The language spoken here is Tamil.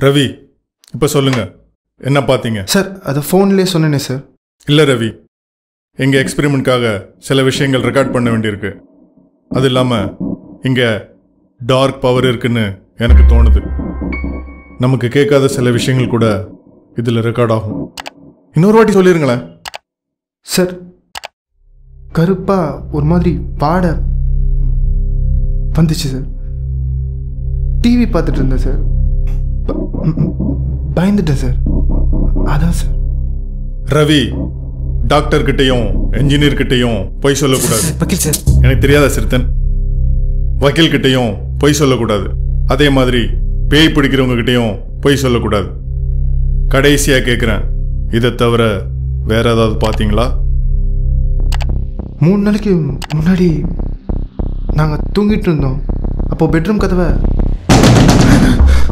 ரவி இப்போ சொல்லுங்க என்ன பார்த்தீங்க சார் அதை ஃபோன்லேயே சொன்னேனே சார் இல்லை ரவி எங்கள் எக்ஸ்பெரிமெண்ட்காக சில விஷயங்கள் ரெக்கார்ட் பண்ண வேண்டியிருக்கு அது இல்லாமல் இங்கே டார்க் பவர் இருக்குன்னு எனக்கு தோணுது நமக்கு கேட்காத சில விஷயங்கள் கூட இதில் ரெக்கார்ட் ஆகும் இன்னொரு வாட்டி சொல்லிருங்களேன் சார் கருப்பா ஒரு மாதிரி பாட வந்துச்சு சார் டிவி பார்த்துட்டு இருந்தேன் சார் ப- ம், ம், பயந்துட்டேன் சார் அதான் சார் ரவி டாக்டர் கிட்டேயும் என்ஜினியர் கிட்டேயும் பொய் சொல்லக்கூடாது வக்கீல் சார் எனக்கு தெரியாத சிறுத்தன் வக்கீல் கிட்டேயும் பொய் சொல்லக்கூடாது அதே மாதிரி பேய் பிடிக்கிறவங்க கிட்டேயும் பொய் சொல்லக்கூடாது கடைசியா கேட்குறேன் இதை தவிர வேற ஏதாவது பார்த்தீங்களா மூணு நாளைக்கு முன்னாடி நாங்கள் தூங்கிட்டு இருந்தோம் அப்போ பெட்ரூம் கதவை